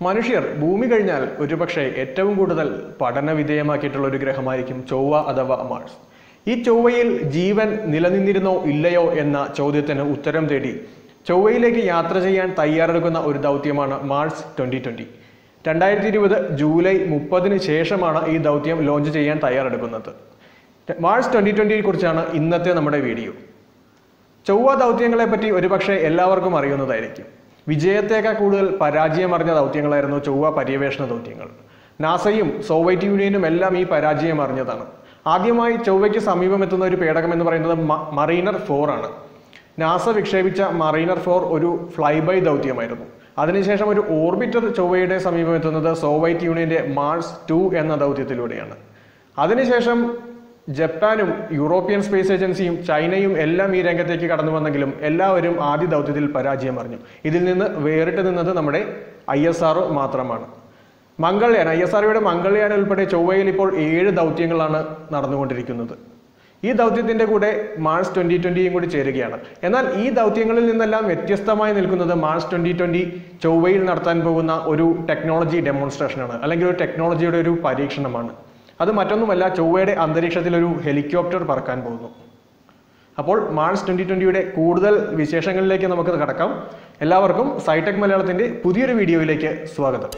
മനുഷ്യർ ഭൂമി കഴിഞ്ഞാൽ ഒരുപക്ഷെ ഏറ്റവും കൂടുതൽ പഠന വിധേയമാക്കിയിട്ടുള്ള ഒരു ഗ്രഹമായിരിക്കും ചൊവ്വ അഥവാ മാർസ് ഈ ചൊവ്വയിൽ ജീവൻ നിലനിന്നിരുന്നോ ഇല്ലയോ എന്ന ചോദ്യത്തിന് ഉത്തരം തേടി ചൊവ്വയിലേക്ക് യാത്ര ചെയ്യാൻ തയ്യാറെടുക്കുന്ന ഒരു ദൗത്യമാണ് മാർസ് ട്വന്റി ട്വന്റി രണ്ടായിരത്തി ഇരുപത് ജൂലൈ മുപ്പതിന് ശേഷമാണ് ഈ ദൗത്യം ലോഞ്ച് ചെയ്യാൻ തയ്യാറെടുക്കുന്നത് മാർസ് ട്വന്റി ട്വന്റിയെ കുറിച്ചാണ് ഇന്നത്തെ നമ്മുടെ വീഡിയോ ചൊവ്വ ദൗത്യങ്ങളെ പറ്റി ഒരുപക്ഷെ എല്ലാവർക്കും അറിയുന്നതായിരിക്കും വിജയത്തേക്കാൾ കൂടുതൽ പരാജയം അറിഞ്ഞ ദൗത്യങ്ങളായിരുന്നു ചൊവ്വ പര്യവേഷണ ദൗത്യങ്ങൾ നാസയും സോവിയറ്റ് യൂണിയനും എല്ലാം ഈ പരാജയം അറിഞ്ഞതാണ് ആദ്യമായി ചൊവ്വയ്ക്ക് സമീപം എത്തുന്ന ഒരു പേടകം എന്ന് പറയുന്നത് മ- മറീനർ ഫോർ ആണ് നാസ വിക്ഷേപിച്ച മറീനർ ഫോർ ഒരു ഫ്ലൈ ബൈ ദൗത്യമായിരുന്നു അതിനുശേഷം ഒരു ഓർബിറ്റർ ചൊവ്വയുടെ സമീപം എത്തുന്നത് സോവിയറ്റ് യൂണിയന്റെ മാർസ് ടു എന്ന ദൗത്യത്തിലൂടെയാണ് അതിനുശേഷം ജപ്പാനും യൂറോപ്യൻ സ്പേസ് ഏജൻസിയും ചൈനയും എല്ലാം ഈ രംഗത്തേക്ക് കടന്നു വന്നെങ്കിലും എല്ലാവരും ആദ്യ ദൗത്യത്തിൽ പരാജയം അറിഞ്ഞു ഇതിൽ നിന്ന് വേറിട്ട് നിന്നത് നമ്മുടെ ഐ എസ് ആർ മാത്രമാണ് മംഗൾയാൻ ഐ എസ് ആർഒയുടെ മംഗൾയാൻ ഉൾപ്പെടെ ചൊവ്വയിൽ ഇപ്പോൾ ഏഴ് ദൗത്യങ്ങളാണ് നടന്നുകൊണ്ടിരിക്കുന്നത് ഈ ദൗത്യത്തിന്റെ കൂടെ മാർസ് ട്വന്റി ട്വന്റിയും കൂടി ചേരുകയാണ് എന്നാൽ ഈ ദൗത്യങ്ങളിൽ നിന്നെല്ലാം വ്യത്യസ്തമായി നിൽക്കുന്നത് മാർസ് ട്വന്റി ട്വന്റി ചൊവ്വയിൽ നടത്താൻ പോകുന്ന ഒരു ടെക്നോളജി ഡെമോൺസ്ട്രേഷനാണ് അല്ലെങ്കിൽ ഒരു ടെക്നോളജിയുടെ ഒരു പരീക്ഷണമാണ് അത് മറ്റൊന്നുമല്ല ചൊവ്വയുടെ അന്തരീക്ഷത്തിൽ ഒരു ഹെലികോപ്റ്റർ പറക്കാൻ പോകുന്നു അപ്പോൾ മാർച്ച് ട്വന്റി ട്വന്റിയുടെ കൂടുതൽ വിശേഷങ്ങളിലേക്ക് നമുക്ക് കടക്കാം എല്ലാവർക്കും സൈടെക് മലയാളത്തിന്റെ പുതിയൊരു വീഡിയോയിലേക്ക് സ്വാഗതം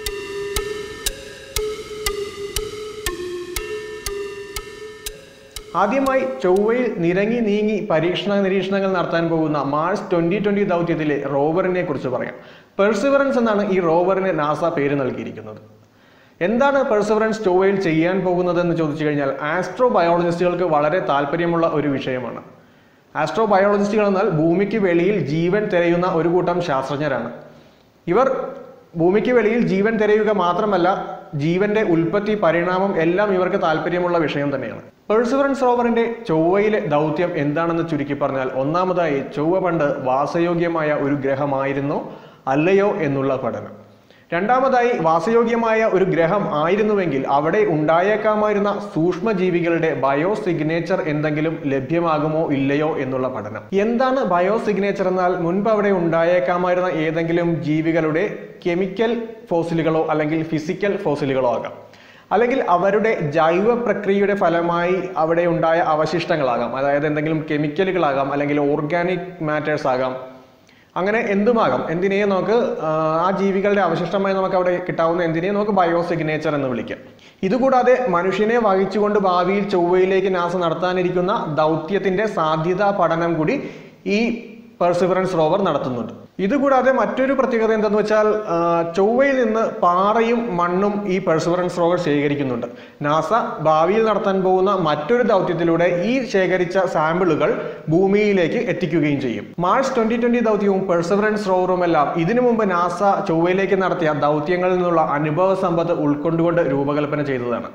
ആദ്യമായി ചൊവ്വയിൽ നിരങ്ങി നീങ്ങി പരീക്ഷണ നിരീക്ഷണങ്ങൾ നടത്താൻ പോകുന്ന മാർച്ച് ട്വന്റി ട്വന്റി ദൗത്യത്തിലെ റോവറിനെ കുറിച്ച് പറയാം പെർസിവറൻസ് എന്നാണ് ഈ റോവറിന് നാസ പേര് നൽകിയിരിക്കുന്നത് എന്താണ് പെർസിവറൻസ് ചൊവ്വയിൽ ചെയ്യാൻ പോകുന്നത് എന്ന് ചോദിച്ചു കഴിഞ്ഞാൽ ആസ്ട്രോ ബയോളജിസ്റ്റുകൾക്ക് വളരെ താല്പര്യമുള്ള ഒരു വിഷയമാണ് ആസ്ട്രോ ബയോളജിസ്റ്റുകൾ എന്നാൽ ഭൂമിക്ക് വെളിയിൽ ജീവൻ തിരയുന്ന ഒരു കൂട്ടം ശാസ്ത്രജ്ഞരാണ് ഇവർ ഭൂമിക്ക് വെളിയിൽ ജീവൻ തിരയുക മാത്രമല്ല ജീവന്റെ ഉൽപ്പത്തി പരിണാമം എല്ലാം ഇവർക്ക് താല്പര്യമുള്ള വിഷയം തന്നെയാണ് പെർസിവറൻസ് റോവറിന്റെ ചൊവ്വയിലെ ദൗത്യം എന്താണെന്ന് ചുരുക്കി പറഞ്ഞാൽ ഒന്നാമതായി ചൊവ്വ പണ്ട് വാസയോഗ്യമായ ഒരു ഗ്രഹമായിരുന്നോ അല്ലയോ എന്നുള്ള പഠനം രണ്ടാമതായി വാസയോഗ്യമായ ഒരു ഗ്രഹം ആയിരുന്നുവെങ്കിൽ അവിടെ ഉണ്ടായേക്കാമായിരുന്ന സൂക്ഷ്മജീവികളുടെ ബയോ സിഗ്നേച്ചർ എന്തെങ്കിലും ലഭ്യമാകുമോ ഇല്ലയോ എന്നുള്ള പഠനം എന്താണ് ബയോ സിഗ്നേച്ചർ എന്നാൽ മുൻപ് അവിടെ ഉണ്ടായേക്കാമായിരുന്ന ഏതെങ്കിലും ജീവികളുടെ കെമിക്കൽ ഫോസിലുകളോ അല്ലെങ്കിൽ ഫിസിക്കൽ ഫോസിലുകളോ ആകാം അല്ലെങ്കിൽ അവരുടെ ജൈവ പ്രക്രിയയുടെ ഫലമായി അവിടെ ഉണ്ടായ അവശിഷ്ടങ്ങളാകാം അതായത് എന്തെങ്കിലും കെമിക്കലുകളാകാം അല്ലെങ്കിൽ ഓർഗാനിക് മാറ്റേഴ്സ് ആകാം അങ്ങനെ എന്തുമാകാം എന്തിനേയും നമുക്ക് ആ, ആ ജീവികളുടെ അവശിഷ്ടമായി നമുക്ക് അവിടെ കിട്ടാവുന്ന എന്തിനേയും നമുക്ക് ബയോ സിഗ്നേച്ചർ എന്ന് വിളിക്കാം ഇതുകൂടാതെ മനുഷ്യനെ വഹിച്ചുകൊണ്ട് ഭാവിയിൽ ചൊവ്വയിലേക്ക് നാസ നടത്താനിരിക്കുന്ന ദൗത്യത്തിന്റെ സാധ്യതാ പഠനം കൂടി ഈ പെർസിവറൻസ് റോവർ നടത്തുന്നുണ്ട് ഇതുകൂടാതെ മറ്റൊരു പ്രത്യേകത എന്തെന്ന് വെച്ചാൽ ആ, ചൊവ്വയിൽ നിന്ന് പാറയും മണ്ണും ഈ പെർസിവറൻസ് റോവർ ശേഖരിക്കുന്നുണ്ട് നാസ ഭാവിയിൽ നടത്താൻ പോകുന്ന മറ്റൊരു ദൗത്യത്തിലൂടെ ഈ ശേഖരിച്ച സാമ്പിളുകൾ ഭൂമിയിലേക്ക് എത്തിക്കുകയും ചെയ്യും മാർച്ച് ട്വന്റി ട്വന്റി ദൗത്യവും പെർസിവറൻസ് റോവറും എല്ലാം ഇതിനു മുമ്പ് നാസ ചൊവ്വയിലേക്ക് നടത്തിയ ദൗത്യങ്ങളിൽ നിന്നുള്ള അനുഭവ സമ്പത്ത് ഉൾക്കൊണ്ടുകൊണ്ട് രൂപകൽപ്പന ചെയ്തതാണ്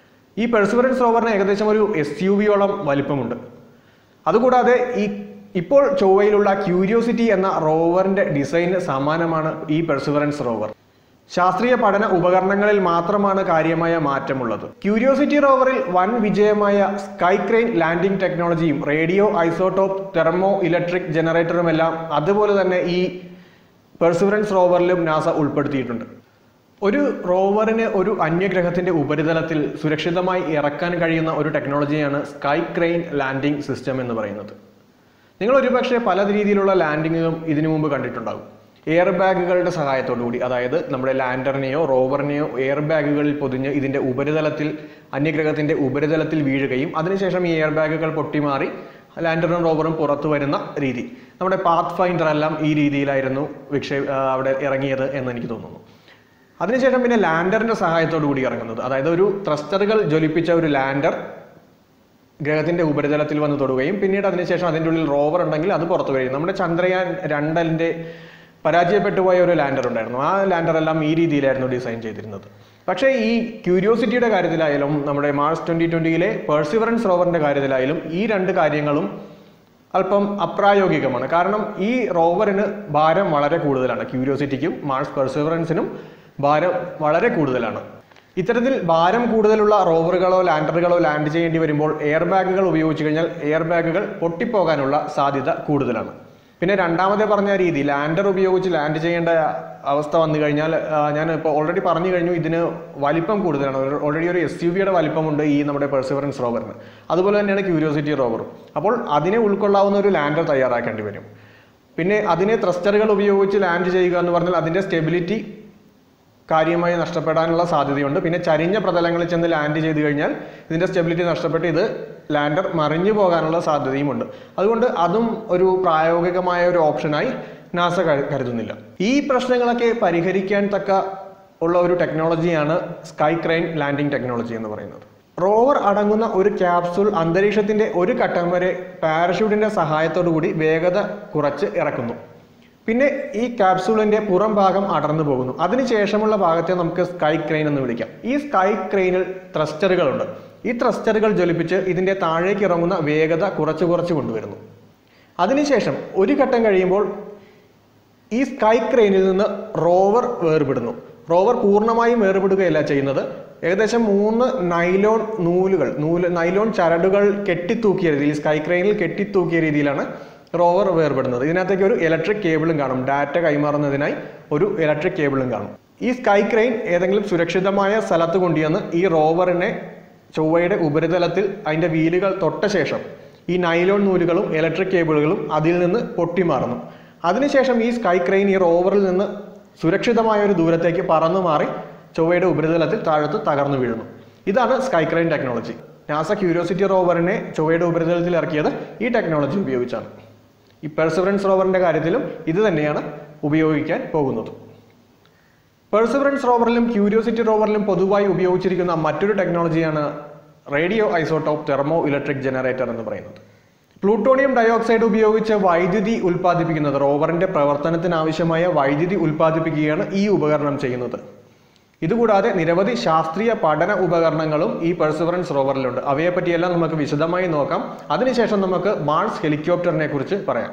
ഈ പെർസിവറൻസ് റോവറിന് ഏകദേശം ഒരു എസ് യു വിയോളം വലിപ്പമുണ്ട് അതുകൂടാതെ ഈ ഇപ്പോൾ ചൊവ്വയിലുള്ള ക്യൂരിയോസിറ്റി എന്ന റോവറിന്റെ ഡിസൈന് സമാനമാണ് ഈ പെർസിവറൻസ് റോവർ ശാസ്ത്രീയ പഠന ഉപകരണങ്ങളിൽ മാത്രമാണ് കാര്യമായ മാറ്റമുള്ളത് ക്യൂരിയോസിറ്റി റോവറിൽ വൻ വിജയമായ സ്കൈ ക്രെയിൻ ലാൻഡിംഗ് ടെക്നോളജിയും റേഡിയോ ഐസോട്ടോപ്പ് തെർമോ ഇലക്ട്രിക് ജനറേറ്ററുമെല്ലാം അതുപോലെ തന്നെ ഈ പെർസിവറൻസ് റോവറിലും നാസ ഉൾപ്പെടുത്തിയിട്ടുണ്ട് ഒരു റോവറിന് ഒരു അന്യഗ്രഹത്തിന്റെ ഉപരിതലത്തിൽ സുരക്ഷിതമായി ഇറക്കാൻ കഴിയുന്ന ഒരു ടെക്നോളജിയാണ് സ്കൈ ക്രെയിൻ ലാൻഡിംഗ് സിസ്റ്റം എന്ന് പറയുന്നത് നിങ്ങൾ ഒരുപക്ഷെ പല രീതിയിലുള്ള ലാൻഡിങ്ങുകളും ഇതിനു മുമ്പ് കണ്ടിട്ടുണ്ടാകും എയർ ബാഗുകളുടെ സഹായത്തോടു കൂടി അതായത് നമ്മുടെ ലാൻഡറിനെയോ റോവറിനെയോ എയർ ബാഗുകളിൽ പൊതിഞ്ഞ് ഇതിന്റെ ഉപരിതലത്തിൽ അന്യഗ്രഹത്തിന്റെ ഉപരിതലത്തിൽ വീഴുകയും അതിനുശേഷം ഈ എയർ ബാഗുകൾ പൊട്ടിമാറി ലാൻഡറും റോവറും പുറത്തു വരുന്ന രീതി നമ്മുടെ പാത്ത് ഫൈൻഡർ എല്ലാം ഈ രീതിയിലായിരുന്നു വിക്ഷേ ആ, അവിടെ ഇറങ്ങിയത് എന്ന് എനിക്ക് തോന്നുന്നു അതിനുശേഷം പിന്നെ ലാൻഡറിന്റെ സഹായത്തോടു കൂടി ഇറങ്ങുന്നത് അതായത് ഒരു ത്രസ്റ്ററുകൾ ജ്വലിപ്പിച്ച ഒരു ലാൻഡർ ഗ്രഹത്തിന്റെ ഉപരിതലത്തിൽ വന്ന് തൊടുകയും പിന്നീട് അതിനുശേഷം അതിൻ്റെ ഉള്ളിൽ റോവർ ഉണ്ടെങ്കിൽ അത് പുറത്തു കഴിയും നമ്മുടെ ചന്ദ്രയാൻ രണ്ടലിന്റെ പരാജയപ്പെട്ടു പോയ ഒരു ലാൻഡർ ഉണ്ടായിരുന്നു ആ ലാൻഡർ എല്ലാം ഈ രീതിയിലായിരുന്നു ഡിസൈൻ ചെയ്തിരുന്നത് പക്ഷേ ഈ ക്യൂരിയോസിറ്റിയുടെ കാര്യത്തിലായാലും നമ്മുടെ മാർച്ച് ട്വന്റി ട്വന്റിയിലെ പെർസിവറൻസ് റോവറിന്റെ കാര്യത്തിലായാലും ഈ രണ്ട് കാര്യങ്ങളും അല്പം അപ്രായോഗികമാണ് കാരണം ഈ റോവറിന് ഭാരം വളരെ കൂടുതലാണ് ക്യൂരിയോസിറ്റിക്കും മാർസ് പെർസിവറൻസിനും ഭാരം വളരെ കൂടുതലാണ് ഇത്തരത്തിൽ ഭാരം കൂടുതലുള്ള റോവറുകളോ ലാൻഡറുകളോ ലാൻഡ് ചെയ്യേണ്ടി വരുമ്പോൾ എയർ ബാഗുകൾ ഉപയോഗിച്ച് കഴിഞ്ഞാൽ എയർ ബാഗുകൾ പൊട്ടിപ്പോകാനുള്ള സാധ്യത കൂടുതലാണ് പിന്നെ രണ്ടാമത്തെ പറഞ്ഞ രീതി ലാൻഡർ ഉപയോഗിച്ച് ലാൻഡ് ചെയ്യേണ്ട അവസ്ഥ വന്നു കഴിഞ്ഞാൽ ആ, ഞാൻ ഇപ്പോൾ ഓൾറെഡി പറഞ്ഞു കഴിഞ്ഞു ഇതിന് വലിപ്പം കൂടുതലാണ് ഓൾറെഡി ഒരു എസ് യു വിയുടെ വലിപ്പമുണ്ട് ഈ നമ്മുടെ പെർസിവറൻസ് റോവറിന് അതുപോലെ തന്നെയാണ് ക്യൂരിയോസിറ്റി റോവറും അപ്പോൾ അതിനെ ഉൾക്കൊള്ളാവുന്ന ഒരു ലാൻഡർ തയ്യാറാക്കേണ്ടി വരും പിന്നെ അതിനെ ത്രസ്റ്ററുകൾ ഉപയോഗിച്ച് ലാൻഡ് ചെയ്യുക എന്ന് പറഞ്ഞാൽ അതിൻ്റെ സ്റ്റെബിലിറ്റി കാര്യമായി നഷ്ടപ്പെടാനുള്ള സാധ്യതയുണ്ട് പിന്നെ ചരിഞ്ഞ പ്രതലങ്ങളിൽ ചെന്ന് ലാൻഡ് ചെയ്ത് കഴിഞ്ഞാൽ ഇതിൻ്റെ സ്റ്റെബിലിറ്റി നഷ്ടപ്പെട്ട് ഇത് ലാൻഡർ മറിഞ്ഞു പോകാനുള്ള സാധ്യതയുമുണ്ട് അതുകൊണ്ട് അതും ഒരു പ്രായോഗികമായ ഒരു ഓപ്ഷനായി നാസ കരു- കരുതുന്നില്ല ഈ പ്രശ്നങ്ങളൊക്കെ പരിഹരിക്കാൻ തക്ക ഉള്ള ഒരു ടെക്നോളജിയാണ് സ്കൈ ക്രെയിൻ ലാൻഡിംഗ് ടെക്നോളജി എന്ന് പറയുന്നത് റോവർ അടങ്ങുന്ന ഒരു ക്യാപ്സൂൾ അന്തരീക്ഷത്തിന്റെ ഒരു ഘട്ടം വരെ പാരഷൂട്ടിന്റെ സഹായത്തോടു കൂടി വേഗത കുറച്ച് ഇറക്കുന്നു പിന്നെ ഈ ക്യാപ്സൂളിന്റെ പുറം ഭാഗം അടർന്നു പോകുന്നു അതിനുശേഷമുള്ള ഭാഗത്തെ നമുക്ക് സ്കൈ ക്രെയിൻ എന്ന് വിളിക്കാം ഈ സ്കൈ ക്രെയിനിൽ ത്രസ്റ്ററുകളുണ്ട് ഈ ത്രസ്റ്ററുകൾ ജ്വലിപ്പിച്ച് ഇതിന്റെ താഴേക്ക് ഇറങ്ങുന്ന വേഗത കുറച്ച് കുറച്ച് കൊണ്ടുവരുന്നു അതിനുശേഷം ഒരു ഘട്ടം കഴിയുമ്പോൾ ഈ സ്കൈ ക്രെയിനിൽ നിന്ന് റോവർ വേർപെടുന്നു റോവർ പൂർണ്ണമായും വേർപെടുകയല്ല ചെയ്യുന്നത് ഏകദേശം മൂന്ന് നൈലോൺ നൂലുകൾ നൂല് നൈലോൺ ചരടുകൾ കെട്ടിത്തൂക്കിയ രീതിയിൽ സ്കൈ ക്രെയിനിൽ കെട്ടിത്തൂക്കിയ രീതിയിലാണ് റോവർ വേർപെടുന്നത് ഇതിനകത്തേക്ക് ഒരു ഇലക്ട്രിക് കേബിളും കാണും ഡാറ്റ കൈമാറുന്നതിനായി ഒരു ഇലക്ട്രിക് കേബിളും കാണും ഈ സ്കൈ ക്രെയിൻ ഏതെങ്കിലും സുരക്ഷിതമായ സ്ഥലത്ത് കൊണ്ടുവന്ന് ഈ റോവറിനെ ചൊവ്വയുടെ ഉപരിതലത്തിൽ അതിൻ്റെ വീലുകൾ തൊട്ട ശേഷം ഈ നൈലോൺ നൂലുകളും ഇലക്ട്രിക് കേബിളുകളും അതിൽ നിന്ന് പൊട്ടിമാറുന്നു അതിനുശേഷം ഈ സ്കൈ ക്രെയിൻ ഈ റോവറിൽ നിന്ന് സുരക്ഷിതമായ ഒരു ദൂരത്തേക്ക് പറന്നു മാറി ചൊവ്വയുടെ ഉപരിതലത്തിൽ താഴത്ത് തകർന്നു വീഴുന്നു ഇതാണ് sky crane technology NASA Curiosity റോവറിനെ ചൊവ്വയുടെ ഉപരിതലത്തിൽ ഇറക്കിയത് ഈ ടെക്നോളജി ഉപയോഗിച്ചാണ് ഈ പെർസിവറൻസ് റോവറിന്റെ കാര്യത്തിലും ഇത് തന്നെയാണ് ഉപയോഗിക്കാൻ പോകുന്നത് പെർസിവറൻസ് റോവറിലും ക്യൂരിയോസിറ്റി റോവറിലും പൊതുവായി ഉപയോഗിച്ചിരിക്കുന്ന മറ്റൊരു ടെക്നോളജിയാണ് radio isotope thermo electric generator എന്ന് പറയുന്നത് പ്ലൂട്ടോണിയം ഡയോക്സൈഡ് ഉപയോഗിച്ച് വൈദ്യുതി ഉൽപ്പാദിപ്പിക്കുന്നത് റോവറിന്റെ പ്രവർത്തനത്തിന് ആവശ്യമായ വൈദ്യുതി ഉൽപ്പാദിപ്പിക്കുകയാണ് ഈ ഉപകരണം ചെയ്യുന്നത് ഇതുകൂടാതെ നിരവധി ശാസ്ത്രീയ പഠന ഉപകരണങ്ങളും ഈ പെർസിവറൻസ് റോവറിലുണ്ട് അവയെ പറ്റിയെല്ലാം നമുക്ക് വിശദമായി നോക്കാം അതിനുശേഷം നമുക്ക് മാൾസ് ഹെലികോപ്റ്ററിനെ കുറിച്ച് പറയാം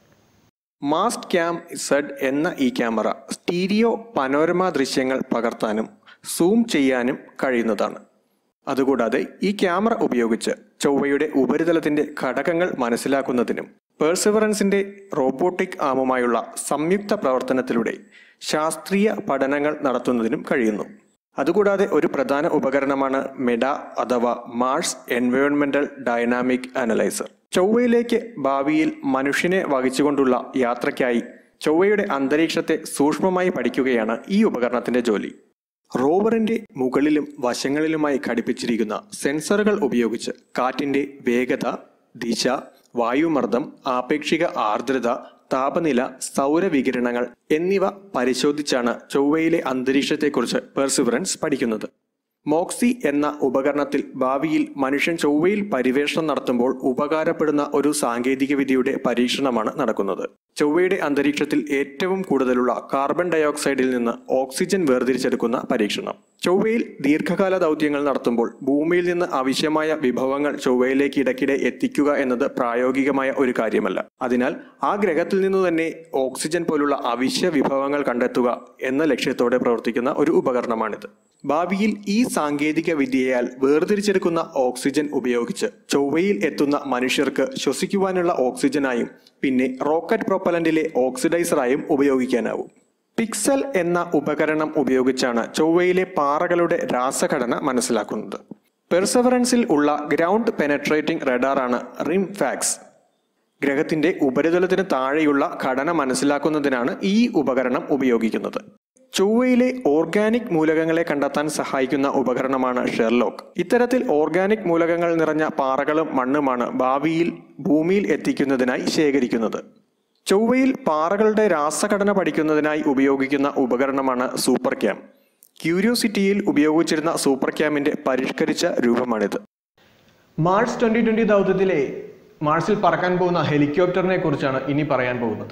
മാസ്റ്റ് ക്യാം സെഡ് എന്ന ഈ ക്യാമറ സ്റ്റീരിയോ പനോരമ ദൃശ്യങ്ങൾ പകർത്താനും സൂം ചെയ്യാനും കഴിയുന്നതാണ് അതുകൂടാതെ ഈ ക്യാമറ ഉപയോഗിച്ച് ചൊവ്വയുടെ ഉപരിതലത്തിന്റെ ഘടകങ്ങൾ മനസ്സിലാക്കുന്നതിനും പേഴ്സിവറൻസിന്റെ റോബോട്ടിക് ആമുമായുള്ള സംയുക്ത പ്രവർത്തനത്തിലൂടെ ശാസ്ത്രീയ പഠനങ്ങൾ നടത്തുന്നതിനും കഴിയുന്നു അതുകൂടാതെ ഒരു പ്രധാന ഉപകരണമാണ് മെഡ അഥവാ മാർസ് എൻവയോൺമെന്റൽ ഡൈനാമിക് അനലൈസർ ചൊവ്വയിലേക്ക് ഭാവിയിൽ മനുഷ്യനെ വഹിച്ചുകൊണ്ടുള്ള യാത്രയ്ക്കായി ചൊവ്വയുടെ അന്തരീക്ഷത്തെ സൂക്ഷ്മമായി പഠിക്കുകയാണ് ഈ ഉപകരണത്തിന്റെ ജോലി റോവറിന്റെ മുകളിലും വശങ്ങളിലുമായി ഘടിപ്പിച്ചിരിക്കുന്ന സെൻസറുകൾ ഉപയോഗിച്ച് കാറ്റിന്റെ വേഗത ദിശ വായുമർദ്ദം ആപേക്ഷിക ആർദ്രത താപനില സൗരവികിരണങ്ങൾ എന്നിവ പരിശോധിച്ചാണ് ചൊവ്വയിലെ അന്തരീക്ഷത്തെക്കുറിച്ച് പെർസിവറൻസ് പഠിക്കുന്നത് മോക്സി എന്ന ഉപകരണത്തിൽ ഭാവിയിൽ മനുഷ്യൻ ചൊവ്വയിൽ പരിവേഷണം നടത്തുമ്പോൾ ഉപകാരപ്പെടുന്ന ഒരു സാങ്കേതികവിദ്യയുടെ പരീക്ഷണമാണ് നടക്കുന്നത് ചൊവ്വയുടെ അന്തരീക്ഷത്തിൽ ഏറ്റവും കൂടുതലുള്ള കാർബൺ ഡയോക്സൈഡിൽ നിന്ന് ഓക്സിജൻ വേർതിരിച്ചെടുക്കുന്ന പരീക്ഷണം ചൊവ്വയിൽ ദീർഘകാല ദൗത്യങ്ങൾ നടത്തുമ്പോൾ ഭൂമിയിൽ നിന്ന് ആവശ്യമായ വിഭവങ്ങൾ ചൊവ്വയിലേക്ക് ഇടയ്ക്കിടെ എത്തിക്കുക എന്നത് പ്രായോഗികമായ ഒരു കാര്യമല്ല അതിനാൽ ആ ഗ്രഹത്തിൽ നിന്ന് തന്നെ ഓക്സിജൻ പോലുള്ള അവശ്യ വിഭവങ്ങൾ കണ്ടെത്തുക എന്ന ലക്ഷ്യത്തോടെ പ്രവർത്തിക്കുന്ന ഒരു ഉപകരണമാണിത് ഭാവിയിൽ ഈ സാങ്കേതിക വിദ്യയാൽ വേർതിരിച്ചെടുക്കുന്ന ഓക്സിജൻ ഉപയോഗിച്ച് ചൊവ്വയിൽ എത്തുന്ന മനുഷ്യർക്ക് ശ്വസിക്കുവാനുള്ള ഓക്സിജനായും പിന്നെ റോക്കറ്റ് പ്രൊപ്പലന്റിലെ ഓക്സിഡൈസറായും ഉപയോഗിക്കാനാവും പിക്സൽ എന്ന ഉപകരണം ഉപയോഗിച്ചാണ് ചൊവ്വയിലെ പാറകളുടെ രാസഘടന മനസ്സിലാക്കുന്നത് പെർസവറൻസിൽ ഉള്ള ഗ്രൗണ്ട് പെനട്രേറ്റിംഗ് റഡാറാണ് റിംഫാക്സ് ഗ്രഹത്തിന്റെ ഉപരിതലത്തിന് താഴെയുള്ള ഘടന മനസ്സിലാക്കുന്നതിനാണ് ഈ ഉപകരണം ഉപയോഗിക്കുന്നത് ചൊവ്വയിലെ ഓർഗാനിക് മൂലകങ്ങളെ കണ്ടെത്താൻ സഹായിക്കുന്ന ഉപകരണമാണ് ഷെർലോക്ക് ഇത്തരത്തിൽ ഓർഗാനിക് മൂലകങ്ങൾ നിറഞ്ഞ പാറകളും മണ്ണുമാണ് ഭാവിയിൽ ഭൂമിയിൽ എത്തിക്കുന്നതിനായി ശേഖരിക്കുന്നത് ചൊവ്വയിൽ പാറകളുടെ രാസഘടന പഠിക്കുന്നതിനായി ഉപയോഗിക്കുന്ന ഉപകരണമാണ് സൂപ്പർ ക്യാം ക്യൂരിയോസിറ്റിയിൽ ഉപയോഗിച്ചിരുന്ന സൂപ്പർ ക്യാമിന്റെ പരിഷ്കരിച്ച രൂപമാണിത് മാർച്ച് ട്വന്റി ട്വന്റി ദൗത്യത്തിലെ മാർസിൽ പറക്കാൻ പോകുന്ന ഹെലികോപ്റ്ററിനെ കുറിച്ചാണ് ഇനി പറയാൻ പോകുന്നത്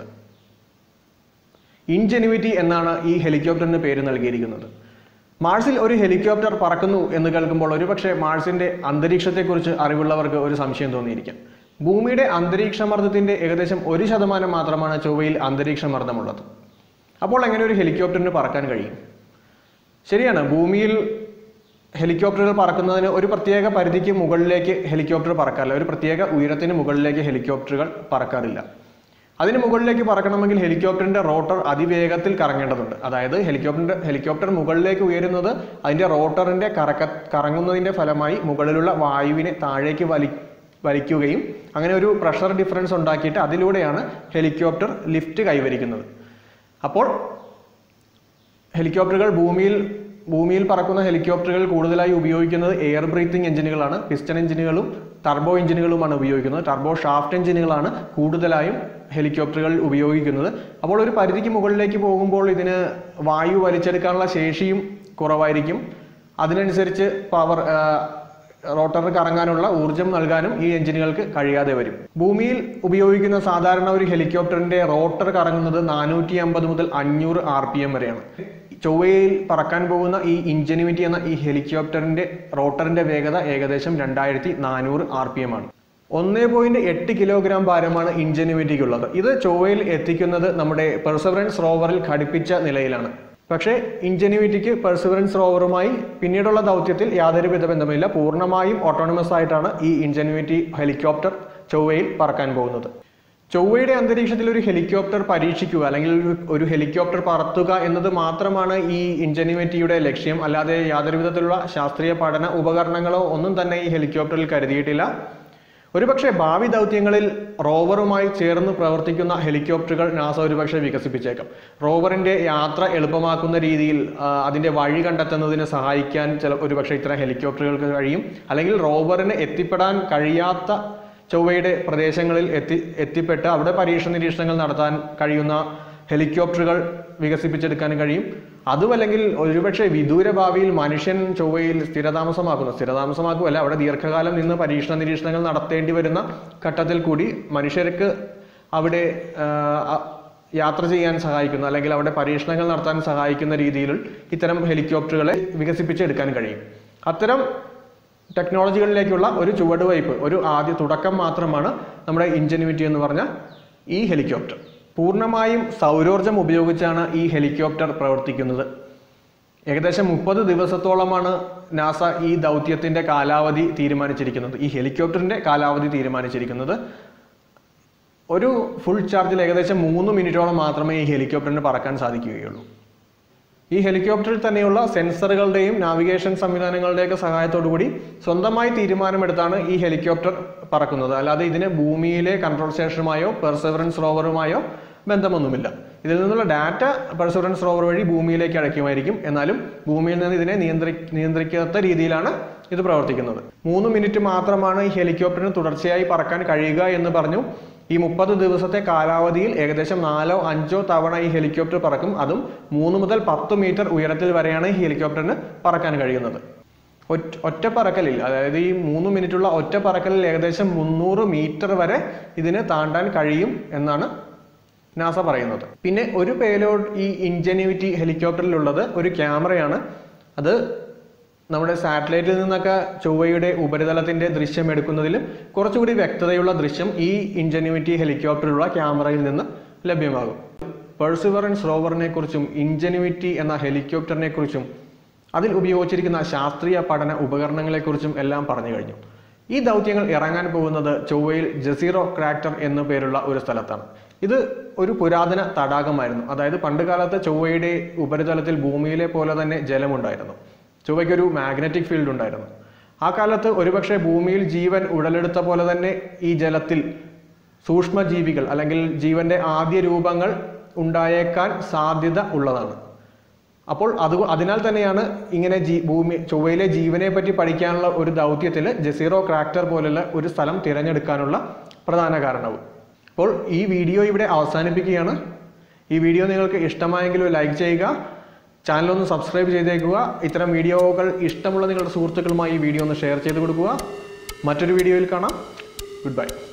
ഇൻജെനുവിറ്റി എന്നാണ് ഈ ഹെലികോപ്റ്ററിന് പേര് നൽകിയിരിക്കുന്നത് മാർസിൽ ഒരു ഹെലികോപ്റ്റർ പറക്കുന്നു എന്ന് കേൾക്കുമ്പോൾ ഒരുപക്ഷെ മാർസിന്റെ അന്തരീക്ഷത്തെക്കുറിച്ച് അറിവുള്ളവർക്ക് ഒരു സംശയം തോന്നിയിരിക്കാം ഭൂമിയുടെ അന്തരീക്ഷമർദ്ദത്തിന്റെ ഏകദേശം ഒരു ശതമാനം മാത്രമാണ് ചൊവ്വയിൽ അന്തരീക്ഷമർദ്ദമുള്ളത് അപ്പോൾ എങ്ങനെ ഒരു ഹെലികോപ്റ്ററിന് പറക്കാൻ കഴിയും ശരിയാണ് ഭൂമിയിൽ ഹെലികോപ്റ്ററുകൾ പറക്കുന്നതിന് ഒരു പ്രത്യേക പരിധിക്ക് മുകളിലേക്ക് ഹെലികോപ്റ്റർ പറക്കാറില്ല ഒരു പ്രത്യേക ഉയരത്തിന് മുകളിലേക്ക് ഹെലികോപ്റ്ററുകൾ പറക്കാറില്ല അതിന് മുകളിലേക്ക് പറക്കണമെങ്കിൽ ഹെലികോപ്റ്ററിന്റെ റോട്ടർ അതിവേഗത്തിൽ കറങ്ങേണ്ടതുണ്ട് അതായത് ഹെലികോപ്റ്ററിന്റെ ഹെലികോപ്റ്റർ മുകളിലേക്ക് ഉയരുന്നത് അതിന്റെ റോട്ടറിന്റെ കറക്ക കറങ്ങുന്നതിന്റെ ഫലമായി മുകളിലുള്ള വായുവിനെ താഴേക്ക് വലി വലിക്കുകയും അങ്ങനെ ഒരു പ്രഷർ ഡിഫറൻസ് ഉണ്ടാക്കിയിട്ട് അതിലൂടെയാണ് ഹെലികോപ്റ്റർ ലിഫ്റ്റ് കൈവരിക്കുന്നത് അപ്പോൾ ഹെലികോപ്റ്ററുകൾ ഭൂമിയിൽ ഭൂമിയിൽ പറക്കുന്ന ഹെലികോപ്റ്ററുകൾ കൂടുതലായി ഉപയോഗിക്കുന്നത് എയർ ബ്രീത്തിങ് എഞ്ചിനുകളാണ് പിസ്റ്റൺ എഞ്ചിനുകളും ടർബോ എഞ്ചിനുകളുമാണ് ഉപയോഗിക്കുന്നത് ടർബോ ഷാഫ്റ്റ് എഞ്ചിനുകളാണ് കൂടുതലായും ഹെലികോപ്റ്ററുകൾ ഉപയോഗിക്കുന്നത് അപ്പോൾ ഒരു പരിധിക്ക് മുകളിലേക്ക് പോകുമ്പോൾ ഇതിന് വായു വലിച്ചെടുക്കാനുള്ള ശേഷിയും കുറവായിരിക്കും അതിനനുസരിച്ച് പവർ റോട്ടറിന് കറങ്ങാനുള്ള ഊർജം നൽകാനും ഈ എഞ്ചിനുകൾക്ക് കഴിയാതെ വരും ഭൂമിയിൽ ഉപയോഗിക്കുന്ന സാധാരണ ഒരു ഹെലികോപ്റ്ററിന്റെ റോട്ടർ കറങ്ങുന്നത് നാനൂറ്റി അമ്പത് മുതൽ അഞ്ഞൂറ് ആർ പി എം വരെയാണ് ചൊവ്വയിൽ പറക്കാൻ പോകുന്ന ഈ ഇൻജനിവിറ്റി എന്ന ഈ ഹെലികോപ്റ്ററിന്റെ റോട്ടറിന്റെ വേഗത ഏകദേശം രണ്ടായിരത്തി നാനൂറ് ആർ പി എം ആണ് ഒന്നേ പോയിന്റ് എട്ട് കിലോഗ്രാം ഭാരമാണ് ഇൻജനിവിറ്റിക്കുള്ളത് ഇത് ചൊവ്വയിൽ എത്തിക്കുന്നത് നമ്മുടെ പെർസവറൻസ് റോവറിൽ ഘടിപ്പിച്ച നിലയിലാണ് പക്ഷേ ഇൻജനിവിറ്റിക്ക് പെർസിവറൻസ് റോവറുമായി പിന്നീടുള്ള ദൗത്യത്തിൽ യാതൊരു വിധ ബന്ധമില്ല പൂർണ്ണമായും ഓട്ടോണമസ് ആയിട്ടാണ് ഈ ഇൻജനിവിറ്റി ഹെലികോപ്റ്റർ ചൊവ്വയിൽ പറക്കാൻ പോകുന്നത് ചൊവ്വയുടെ അന്തരീക്ഷത്തിൽ ഒരു ഹെലികോപ്റ്റർ പരീക്ഷിക്കുക അല്ലെങ്കിൽ ഒരു- ഒരു ഹെലികോപ്റ്റർ പറത്തുക എന്നത് മാത്രമാണ് ഈ ഇൻജനിവിറ്റിയുടെ ലക്ഷ്യം അല്ലാതെ യാതൊരു വിധത്തിലുള്ള ശാസ്ത്രീയ പഠന ഉപകരണങ്ങളോ ഒന്നും തന്നെ ഈ ഹെലികോപ്റ്ററിൽ കരുതിയിട്ടില്ല ഒരുപക്ഷെ ഭാവി ദൗത്യങ്ങളിൽ റോവറുമായി ചേർന്ന് പ്രവർത്തിക്കുന്ന ഹെലികോപ്റ്ററുകൾ നാസ ഒരുപക്ഷെ വികസിപ്പിച്ചേക്കാം റോവറിന്റെ യാത്ര എളുപ്പമാക്കുന്ന രീതിയിൽ ആ, അതിന്റെ വഴി കണ്ടെത്തുന്നതിന് സഹായിക്കാൻ ചില ഒരുപക്ഷെ ഇത്തരം ഹെലികോപ്റ്ററുകൾക്ക് കഴിയും അല്ലെങ്കിൽ റോവറിന് എത്തിപ്പെടാൻ കഴിയാത്ത ചൊവ്വയുടെ പ്രദേശങ്ങളിൽ എത്തി എത്തിപ്പെട്ട് അവിടെ പരീക്ഷണ നിരീക്ഷണങ്ങൾ നടത്താൻ കഴിയുന്ന ഹെലികോപ്റ്ററുകൾ വികസിപ്പിച്ചെടുക്കാൻ കഴിയും അതുമല്ലെങ്കിൽ ഒരുപക്ഷെ വിദൂര ഭാവിയിൽ മനുഷ്യൻ ചൊവ്വയിൽ സ്ഥിരതാമസമാക്കുന്നു സ്ഥിരതാമസമാക്കുമല്ല അവിടെ ദീർഘകാലം നിന്ന് പരീക്ഷണ നിരീക്ഷണങ്ങൾ നടത്തേണ്ടി വരുന്ന ഘട്ടത്തിൽ കൂടി മനുഷ്യർക്ക് അവിടെ ആ, അ- യാത്ര ചെയ്യാൻ സഹായിക്കുന്ന അല്ലെങ്കിൽ അവിടെ പരീക്ഷണങ്ങൾ നടത്താൻ സഹായിക്കുന്ന രീതിയിൽ ഇത്തരം ഹെലികോപ്റ്ററുകളെ വികസിപ്പിച്ചെടുക്കാൻ കഴിയും അത്തരം ടെക്നോളജികളിലേക്കുള്ള ഒരു ചുവടുവയ്പ് ഒരു ആദ്യ തുടക്കം മാത്രമാണ് നമ്മുടെ ഇൻജനിവിറ്റി എന്ന് പറഞ്ഞ ഈ ഹെലികോപ്റ്റർ പൂർണ്ണമായും സൗരോർജം ഉപയോഗിച്ചാണ് ഈ ഹെലികോപ്റ്റർ പ്രവർത്തിക്കുന്നത് ഏകദേശം മുപ്പത് ദിവസത്തോളമാണ് നാസ ഈ ദൗത്യത്തിന്റെ കാലാവധി തീരുമാനിച്ചിരിക്കുന്നത് ഈ ഹെലികോപ്റ്ററിന്റെ കാലാവധി തീരുമാനിച്ചിരിക്കുന്നത് ഒരു ഫുൾ ചാർജിൽ ഏകദേശം മൂന്ന് മിനിറ്റോളം മാത്രമേ ഈ ഹെലികോപ്റ്ററിന് പറക്കാൻ സാധിക്കുകയുള്ളൂ ഈ ഹെലികോപ്റ്ററിൽ തന്നെയുള്ള സെൻസറുകളുടെയും നാവിഗേഷൻ സംവിധാനങ്ങളുടെയൊക്കെ സഹായത്തോടു കൂടി സ്വന്തമായി തീരുമാനമെടുത്താണ് ഈ ഹെലികോപ്റ്റർ പറക്കുന്നത് അല്ലാതെ ഇതിന് ഭൂമിയിലെ കൺട്രോൾ സ്റ്റേഷനുമായോ പെർസെവറൻസ് റോവറുമായോ ബന്ധമൊന്നുമില്ല ഇതിൽ നിന്നുള്ള ഡാറ്റ പെർസെവറൻസ് റോവർ വഴി ഭൂമിയിലേക്ക് അയക്കുമായിരിക്കും എന്നാലും ഭൂമിയിൽ നിന്ന് ഇതിനെ നിയന്ത്രി നിയന്ത്രിക്കാത്ത രീതിയിലാണ് ഇത് പ്രവർത്തിക്കുന്നത് മൂന്ന് മിനിറ്റ് മാത്രമാണ് ഈ ഹെലികോപ്റ്ററിന് തുടർച്ചയായി പറക്കാൻ കഴിയുക എന്ന് പറഞ്ഞു ഈ മുപ്പത് ദിവസത്തെ കാലാവധിയിൽ ഏകദേശം നാലോ അഞ്ചോ തവണ ഈ ഹെലികോപ്റ്റർ പറക്കും അതും മൂന്ന് മുതൽ പത്ത് മീറ്റർ ഉയരത്തിൽ വരെയാണ് ഈ ഹെലികോപ്റ്ററിന് പറക്കാൻ കഴിയുന്നത് ഒറ്റ ഒറ്റ പറക്കലിൽ അതായത് ഈ മൂന്ന് മിനിറ്റുള്ള ഒറ്റ പറക്കലിൽ ഏകദേശം മുന്നൂറ് മീറ്റർ വരെ ഇതിന് താണ്ടാൻ കഴിയും എന്നാണ് നാസ പറയുന്നത് പിന്നെ ഒരു പേലോഡ് ഈ ഇൻജനിവിറ്റി ഹെലികോപ്റ്ററിലുള്ളത് ഒരു ക്യാമറയാണ് അത് നമ്മുടെ സാറ്റലൈറ്റിൽ നിന്നൊക്കെ ചൊവ്വയുടെ ഉപരിതലത്തിന്റെ ദൃശ്യം എടുക്കുന്നതിലും കുറച്ചുകൂടി വ്യക്തതയുള്ള ദൃശ്യം ഈ ഇൻജനിവിറ്റി ഹെലികോപ്റ്ററിലുള്ള ക്യാമറയിൽ നിന്ന് ലഭ്യമാകും പെർസിവറൻസ് റോവറിനെ കുറിച്ചും ഇൻജനിവിറ്റി എന്ന ഹെലികോപ്റ്ററിനെ കുറിച്ചും അതിൽ ഉപയോഗിച്ചിരിക്കുന്ന ശാസ്ത്രീയ പഠന ഉപകരണങ്ങളെക്കുറിച്ചും എല്ലാം പറഞ്ഞു കഴിഞ്ഞു ഈ ദൗത്യങ്ങൾ ഇറങ്ങാൻ പോകുന്നത് ചൊവ്വയിൽ ജസീറോ ക്രാക്ടർ എന്നു പേരുള്ള ഒരു സ്ഥലത്താണ് ഇത് ഒരു പുരാതന തടാകമായിരുന്നു അതായത് പണ്ടുകാലത്ത് ചൊവ്വയുടെ ഉപരിതലത്തിൽ ഭൂമിയിലെ പോലെ തന്നെ ജലമുണ്ടായിരുന്നു ചൊവ്വയ്ക്കൊരു മാഗ്നറ്റിക് ഫീൽഡ് ഉണ്ടായിരുന്നു ആ കാലത്ത് ഒരുപക്ഷെ ഭൂമിയിൽ ജീവൻ ഉടലെടുത്ത പോലെ തന്നെ ഈ ജലത്തിൽ സൂക്ഷ്മജീവികൾ അല്ലെങ്കിൽ ജീവന്റെ ആദ്യ രൂപങ്ങൾ ഉണ്ടായേക്കാൻ സാധ്യത ഉള്ളതാണ് അപ്പോൾ അത് അതിനാൽ തന്നെയാണ് ഇങ്ങനെ ജീ ഭൂമി ചൊവ്വയിലെ ജീവനെ പറ്റി പഠിക്കാനുള്ള ഒരു ദൗത്യത്തിൽ ജസീറോ ക്രാക്ടർ പോലുള്ള ഒരു സ്ഥലം തിരഞ്ഞെടുക്കാനുള്ള പ്രധാന കാരണവും അപ്പോൾ ഈ വീഡിയോ ഇവിടെ അവസാനിപ്പിക്കുകയാണ് ഈ വീഡിയോ നിങ്ങൾക്ക് ഇഷ്ടമായെങ്കിൽ ഒരു ലൈക്ക് ചെയ്യുക ചാനൽ ഒന്ന് സബ്സ്ക്രൈബ് ചെയ്തേക്കുക ഇത്തരം വീഡിയോകൾ ഇഷ്ടമുള്ള നിങ്ങളുടെ സുഹൃത്തുക്കളുമായി ഈ വീഡിയോ ഒന്ന് ഷെയർ ചെയ്ത് കൊടുക്കുക മറ്റൊരു വീഡിയോയിൽ കാണാം ഗുഡ് ബൈ